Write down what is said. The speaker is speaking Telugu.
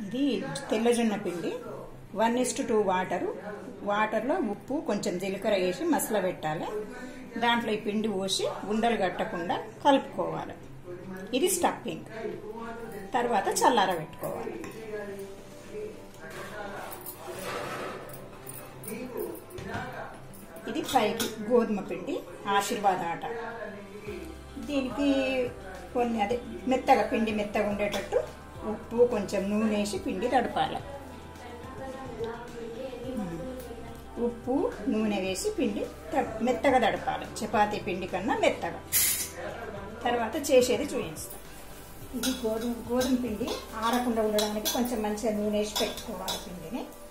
ఇది తెల్లజొన్న పిండి వన్ ఇస్ టూ వాటరు వాటర్లో ఉప్పు కొంచెం జీలకర్ర వేసి మసల పెట్టాలి దాంట్లో ఈ పిండి పోసి ఉండలు కట్టకుండా కలుపుకోవాలి ఇది స్టఫింగ్ తర్వాత చల్లార పెట్టుకోవాలి ఇది పైకి గోధుమ పిండి ఆశీర్వాద ఆట దీనికి కొన్ని అదే మెత్తగా పిండి మెత్తగా ఉండేటట్టు ఉప్పు కొంచెం నూనె వేసి పిండి తడపాలి ఉప్పు నూనె వేసి పిండి త- మెత్తగా తడపాలి చపాతీ పిండి కన్నా మెత్తగా తర్వాత చేసేది చూపిస్తాం ఇది గోధుమ గోధుమ పిండి ఆరకుండా ఉండడానికి కొంచెం మంచిగా నూనె వేసి పెట్టుకోవాలి పిండిని